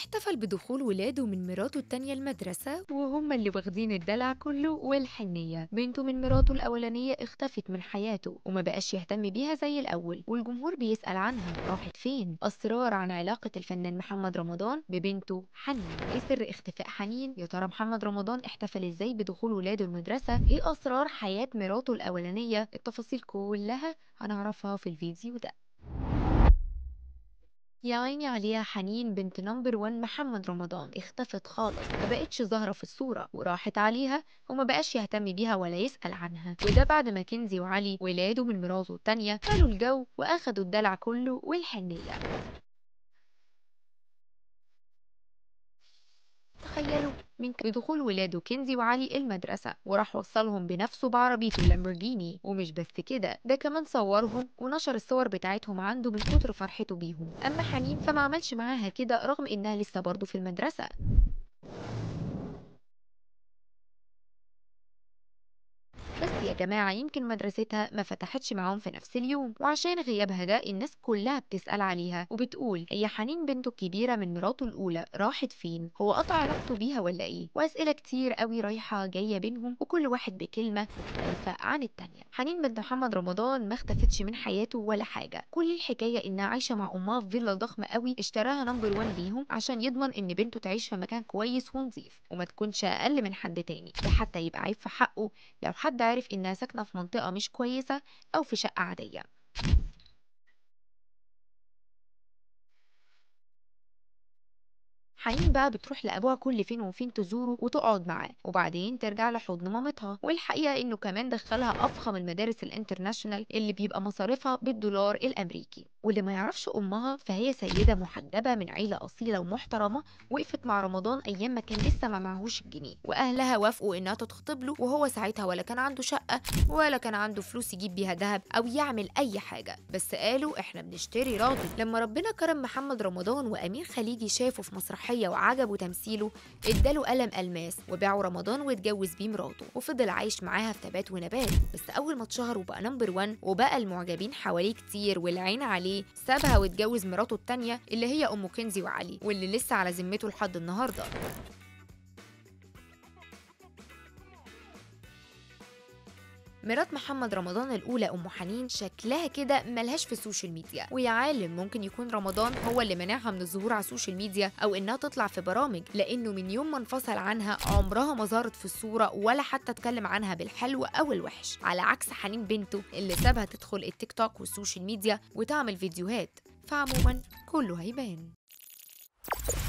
احتفل بدخول ولاده من مراته التانية المدرسة وهم اللي واخدين الدلع كله والحنية بنته من مراته الأولانية اختفت من حياته وما بقاش يهتم بيها زي الأول والجمهور بيسأل عنها راحت فين أسرار عن علاقة الفنان محمد رمضان ببنته حنين ايه سر اختفاء حنين يا ترى محمد رمضان احتفل ازاي بدخول ولاده المدرسة ايه أسرار حياة مراته الأولانية التفاصيل كلها هنعرفها في الفيديو ده يا عيني عليها حنين بنت نمبر 1 محمد رمضان اختفت خالص ما بقتش ظاهرة في الصورة وراحت عليها وما بقاش يهتم بيها ولا يسأل عنها وده بعد ما كنزي وعلي ولاده من مراته التانية قالوا الجو واخدوا الدلع كله والحنية تخيلوا من بدخول ولاده كنزي وعلي المدرسة وراح وصلهم بنفسه بعربيته اللامبورجيني ومش بس كده ده كمان صورهم ونشر الصور بتاعتهم عنده من كتر فرحته بيهم أما حنين فما عملش معاها كده رغم إنها لسه برضه في المدرسة بس يا جماعة يمكن مدرستها ما فتحتش معاهم في نفس اليوم وعشان غيابها ده الناس كلها بتسأل عليها وبتقول هي حنين بنته الكبيرة من مراته الأولى راحت فين هو قطع علاقته بيها ولا إيه وأسئلة كتير قوي رايحة جاية بينهم وكل واحد بكلمة مختلفة عن التانية حنين بنت محمد رمضان ما اختفتش من حياته ولا حاجة كل الحكاية إنها عايشة مع أمها في فيلا ضخمة قوي اشتراها نمبر 1 ليهم عشان يضمن إن بنته تعيش في مكان كويس ونظيف وما تكونش أقل من حد تاني ده حتى يبقى عيب في حقه لو حد عارف إنها ساكنة في منطقة مش كويسة أو في شقة عادية حنين بقى بتروح لأبوها كل فين وفين تزوره وتقعد معاه وبعدين ترجع لحضن مامتها والحقيقة إنه كمان دخلها أفخم المدارس الانترناشونال اللي بيبقى مصاريفها بالدولار الأمريكي واللي ما يعرفش أمها فهي سيدة محجبة من عيلة أصيلة ومحترمة وقفت مع رمضان أيام ما كان لسه ما معهوش الجنيه وأهلها وافقوا إنها تتخطب له وهو ساعتها ولا كان عنده شقة ولا كان عنده فلوس يجيب بيها ذهب أو يعمل أي حاجة بس قالوا إحنا بنشتري راجل لما ربنا كرم محمد رمضان وأمير خليجي شافه في مسرحية وعجبه تمثيله اداله قلم ألماس وباعه رمضان واتجوز بيه مراته وفضل عايش معاها في تبات ونبات بس أول ما اتشهر وبقى نمبر 1 وبقى المعجبين حواليه كتير والعين عليه سابها واتجوز مراته التانية اللي هي أم كنزي وعلي واللي لسه على ذمته لحد النهارده مرات محمد رمضان الأولى أم حنين شكلها كده ملهاش في السوشيال ميديا ويا عالم ممكن يكون رمضان هو اللي منعها من الظهور على السوشيال ميديا أو إنها تطلع في برامج لأنه من يوم ما انفصل عنها عمرها ما ظهرت في الصورة ولا حتى اتكلم عنها بالحلو أو الوحش على عكس حنين بنته اللي سابها تدخل التيك توك والسوشيال ميديا وتعمل فيديوهات فعموما كله هيبان